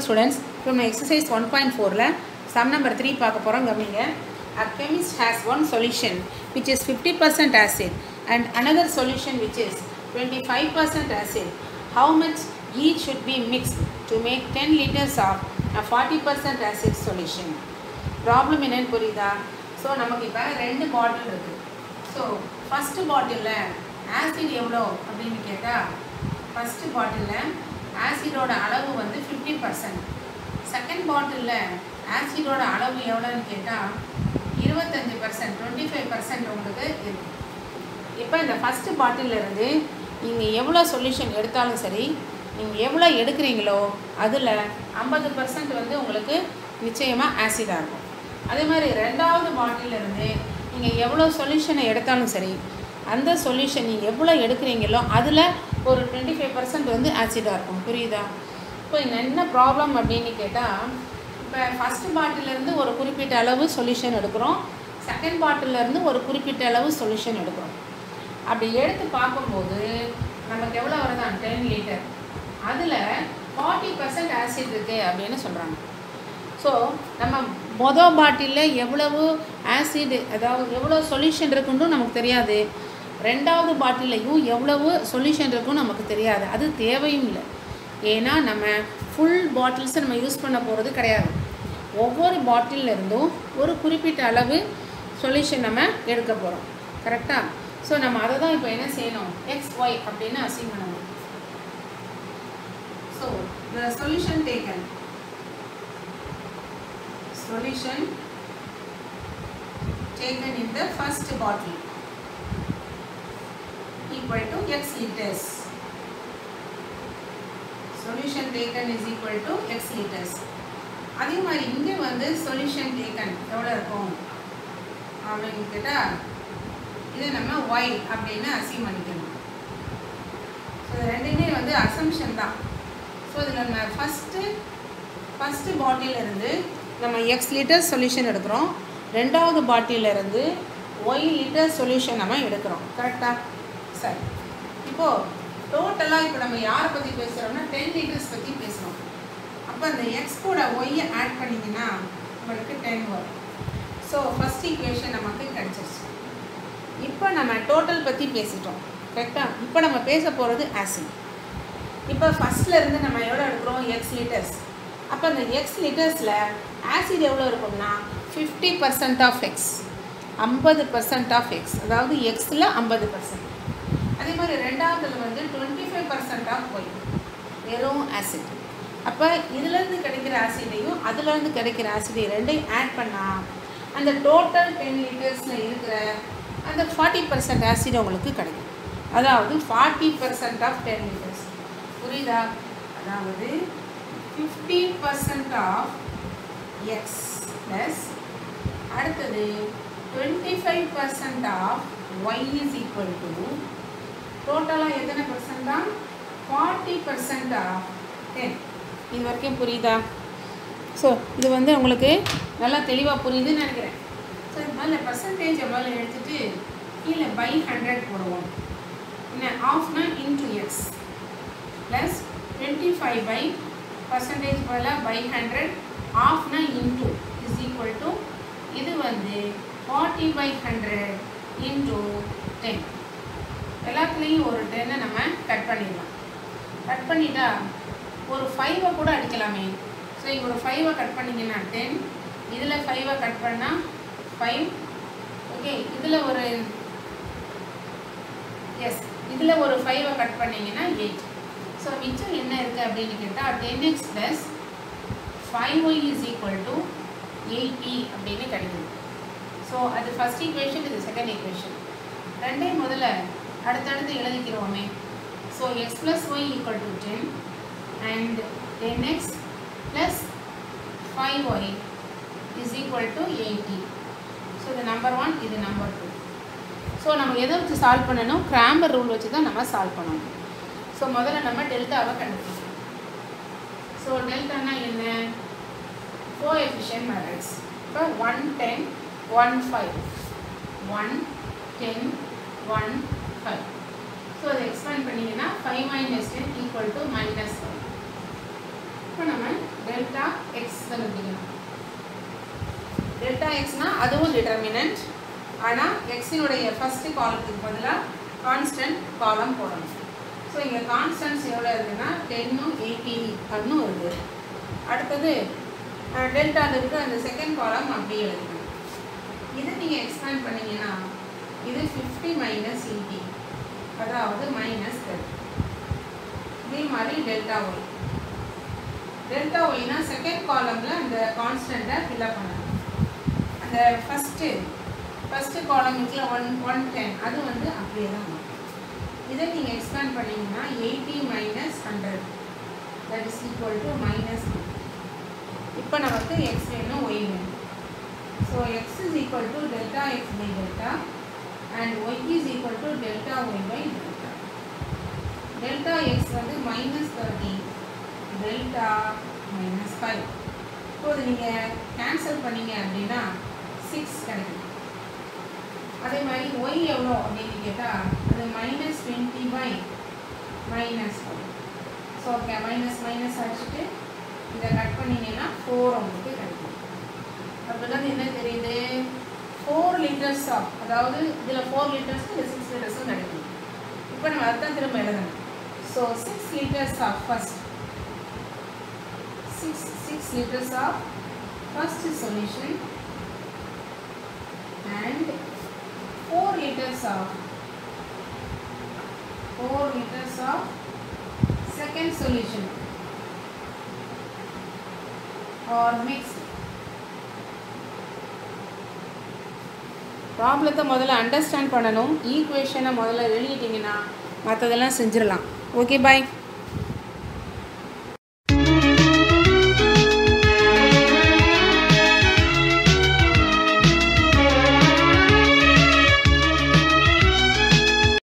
Students இப்போ நம்ம exercise one point ஃபோரில் சம் நம்பர் த்ரீ பார்க்க போகிறோம் கவனிங்க A chemist has one solution which is 50% acid and another solution which is 25% acid. How much each should be mixed to make 10 liters of a 40% acid solution? Problem என்னன்னு புரியுதா so நமக்கு இப்போ ரெண்டு பாட்டில் இருக்குது so first பாட்டிலில் acid எவ்வளோ அப்படின்னு கேட்டால் ஃபஸ்ட்டு பாட்டிலில் ஆசிடோட அளவு வந்து ஃபிஃப்டி பர்சன்ட் செகண்ட் பாட்டிலில் ஆசிடோட அளவு எவ்வளோன்னு கேட்டால் இருபத்தஞ்சி பர்சன்ட் டுவெண்ட்டி ஃபைவ் பர்சன்ட் உங்களுக்கு இருக்குது இப்போ இந்த ஃபஸ்ட்டு பாட்டிலிருந்து நீங்கள் எவ்வளோ சொல்யூஷன் எடுத்தாலும் சரி நீங்கள் எவ்வளோ எடுக்கிறீங்களோ அதில் ஐம்பது பர்சன்ட் வந்து உங்களுக்கு நிச்சயமாக ஆசிடாக இருக்கும் அதே மாதிரி ரெண்டாவது பாட்டிலிருந்து நீங்கள் எவ்வளோ சொல்யூஷனை எடுத்தாலும் சரி அந்த சொல்யூஷன் நீங்கள் எவ்வளோ எடுக்கிறீங்களோ அதில் ஒரு டுவெண்ட்டி ஃபைவ் பர்சன்ட் வந்து ஆசிடாக இருக்கும் புரியுதா இப்போ இங்க என்ன ப்ராப்ளம் அப்படின்னு கேட்டால் இப்போ ஃபஸ்ட்டு பாட்டிலேருந்து ஒரு குறிப்பிட்ட அளவு சொல்யூஷன் எடுக்கிறோம் செகண்ட் பாட்டிலேருந்து ஒரு குறிப்பிட்ட அளவு சொல்யூஷன் எடுக்கிறோம் அப்படி எடுத்து பார்க்கும்போது நமக்கு எவ்வளோ வருதான் டென் லிட்டர் அதில் ஃபார்ட்டி பர்சன்ட் ஆசிட் இருக்குது அப்படின்னு சொல்கிறாங்க ஸோ நம்ம மொதல் பாட்டிலில் எவ்வளவு ஆசிட் அதாவது எவ்வளோ சொல்யூஷன் இருக்குன்னு நமக்கு தெரியாது ரெண்டாவது பாட்டிலையும் எவ்வளவு சொல்யூஷன் இருக்குன்னு நமக்கு தெரியாது அது தேவையும் இல்லை ஏன்னா நம்ம ஃபுல் பாட்டில்ஸை நம்ம யூஸ் பண்ண போகிறது கிடையாது ஒவ்வொரு பாட்டிலில் இருந்தும் ஒரு குறிப்பிட்ட அளவு சொல்யூஷன் நம்ம எடுக்க போகிறோம் கரெக்டாக ஸோ நம்ம அதை தான் இப்போ என்ன செய்யணும் எக்ஸ் ஒய் அப்படின்னு அசீவ் பண்ணணும் so the solution taken solution taken in the first bottle equal to x liters. Solution taken is equal to x liters. அதே மாதிரி இங்கே வந்து சொல்யூஷன் டேக்கன் எவ்வளோ இருக்கும் அப்படின்னு கேட்டால் இதை நம்ம ஒய் அப்படின்னு அசீவ் பண்ணிக்கணும் ஸோ இது ரெண்டுமே வந்து அசம்ஷன் தான் ஸோ இதில் நம்ம ஃபஸ்ட்டு ஃபஸ்ட்டு பாட்டிலிருந்து நம்ம எக்ஸ் லிட்டர் சொல்யூஷன் எடுக்கிறோம் ரெண்டாவது பாட்டிலிருந்து ஒய் லிட்டர் சொல்யூஷன் நம்ம எடுக்கிறோம் கரெக்டாக சரி இப்போது டோட்டலாக இப்போ நம்ம யாரை பற்றி பேசுகிறோம்னா டென் லிட்டர்ஸ் பற்றி பேசுகிறோம் அப்போ அந்த எக்ஸ் கூட ஒய்யை ஆட் பண்ணிங்கன்னா உங்களுக்கு டென் வரும் ஸோ ஃபஸ்ட் ஈக்குவேஷன் நமக்கு கிடச்சிருச்சு இப்போ நம்ம டோட்டல் பற்றி பேசிட்டோம் கரெக்டாக இப்போ நம்ம பேச போகிறது ஆசிட் இப்போ ஃபஸ்ட்லேருந்து நம்ம எவ்வளோ எடுக்கிறோம் எக்ஸ் லிட்டர்ஸ் அப்போ அந்த எக்ஸ் லிட்டர்ஸில் ஆசிட் எவ்வளோ இருக்கும்னா ஃபிஃப்டி பர்சன்ட் ஆஃப் எக்ஸ் ஐம்பது பர்சன்ட் ஆஃப் எக்ஸ் அதாவது எக்ஸில் ஐம்பது பர்சன்ட் அதே மாதிரி ரெண்டாவதுல வந்து twenty five percent of Y வெறும் ஆசிட் அப்போ இதுலேருந்து கிடைக்கிற ஆசிடையும் அதுலேருந்து கிடைக்கிற ஆசிடையும் ரெண்டையும் ஆட் பண்ணால் அந்த டோட்டல் டென் லிட்டர்ஸில் இருக்கிற அந்த ஃபார்ட்டி பர்சன்ட் ஆசிட் உங்களுக்கு கிடைக்கும் அதாவது forty percent of ten litres புரியுதா அதாவது fifty percent of X plus அடுத்தது twenty five percent of Y is equal to டோட்டலாக எத்தனை பர்சன்ட் தான் ஃபார்ட்டி பர்சன்ட் ஆஃப் டென் இது வரைக்கும் புரியுதா ஸோ இது வந்து உங்களுக்கு நல்லா தெளிவாக புரியுதுன்னு நினைக்கிறேன் ஸோ இது மேலே பர்சன்டேஜ் எவ்வளோ எடுத்துகிட்டு கீழே பை ஹண்ட்ரட் போடுவோம் என்ன ஆஃப்னா into X plus twenty five by percentage போல் பை ஹண்ட்ரட் ஆஃப்னா இன்டூ இஸ் ஈக்குவல் டு இது வந்து forty by hundred into ten எல்லாத்துலேயும் ஒரு டென்னை நம்ம கட் பண்ணிடலாம் கட் பண்ணிட்டா ஒரு ஃபைவை கூட அடிக்கலாமே ஸோ இங்கே ஒரு ஃபைவை கட் பண்ணிங்கன்னா டென் இதில் ஃபைவை கட் பண்ணால் ஃபைவ் ஓகே இதில் ஒரு எஸ் இதில் ஒரு ஃபைவை கட் பண்ணிங்கன்னா எயிட் ஸோ மிச்சம் என்ன இருக்குது அப்படின்னு கேட்டால் ten X plus five Y is equal to eighty அப்படின்னு கிடைக்குது ஸோ அது ஃபஸ்ட் ஈக்குவேஷன் இது செகண்ட் ஈக்குவேஷன் ரெண்டையும் முதல்ல அடுத்தடுத்து எழுதிக்கிறோமே so X plus Y equal to ten and ten X plus five Y is equal to eighty so இது number one இது நம்பர் டூ ஸோ நம்ம எதை வச்சு சால்வ் பண்ணணும் கிராம்பர் ரூல் வச்சு தான் நம்ம சால்வ் பண்ணணும் ஸோ முதல்ல நம்ம டெல்டாவை கண்டுபிடிக்கணும் ஸோ டெல்டானா என்ன கோ எஃபிஷியன்ட் மேட்ரிக்ஸ் இப்போ one ten one five one ten one five so அதை எக்ஸ்பேண்ட் பண்ணிங்கன்னா five minus ten equal to minus five இப்போ நம்ம டெல்டா எக்ஸ் கண்டுபிடிக்கணும் டெல்டா எக்ஸ்னா அதுவும் டிட்டர்மினன்ட் ஆனால் எக்ஸினுடைய ஃபஸ்ட்டு காலத்துக்கு பதிலாக கான்ஸ்டன்ட் காலம் போடணும் ஸோ இங்கே கான்ஸ்டன்ட்ஸ் எவ்வளோ இருக்குன்னா டென்னும் எயிட்டி அப்படின்னு இருக்குது அடுத்தது டெல்டாவில் இருக்கிற அந்த செகண்ட் காலம் அப்படியே எழுதணும் இதை நீங்கள் எக்ஸ்பேண்ட் பண்ணீங்கன்னா இது ஃபிஃப்டி மைனஸ் எயிட்டி அதாவது மைனஸ் தேர்ட்டி இதே மாதிரி டெல்டா ஒய் டெல்டா ஒய்னா செகண்ட் காலமில் அந்த கான்ஸ்டண்ட்டை ஃபில்அப் பண்ணணும் அந்த ஃபஸ்ட்டு ஃபஸ்ட்டு காலம் இருக்குல்ல ஒன் ஒன் டென் அது வந்து அப்படியே தான் வரும் இதை நீங்கள் எக்ஸ்பேண்ட் பண்ணீங்கன்னா eighty minus hundred that is equal to minus இப்போ நமக்கு எக்ஸ் வேணும் ஒய் வேணும் so X is equal to delta X by delta and Y is equal to delta Y by delta delta X வந்து minus thirty delta minus five இப்போது நீங்கள் cancel பண்ணீங்க அப்படின்னா six கிடைக்கும் அதே மாதிரி ஒய் எவ்வளோ அப்படின்னு கேட்டால் அது minus twenty by minus five so okay minus minus அடிச்சுட்டு இதை கட் பண்ணிங்கன்னா ஃபோர் உங்களுக்கு கிடைக்கும் அப்படின்னா என்ன தெரியுது ஃபோர் லிட்டர்ஸ் ஆஃப் அதாவது இதில் ஃபோர் லிட்டர்ஸ் இந்த சிக்ஸ் லிட்டர்ஸும் கிடைக்கும் இப்போ நம்ம அதான் திரும்ப எழுதணும் so six litres of first six six litres of first solution and 4 liters of 4 liters of second solution or mixed ப்ராப்ளத்தை முதல்ல அண்டர்ஸ்டாண்ட் பண்ணணும் ஈக்குவேஷனை முதல்ல எழுதிட்டிங்கன்னா மற்றதெல்லாம் செஞ்சிடலாம் ஓகே பாய்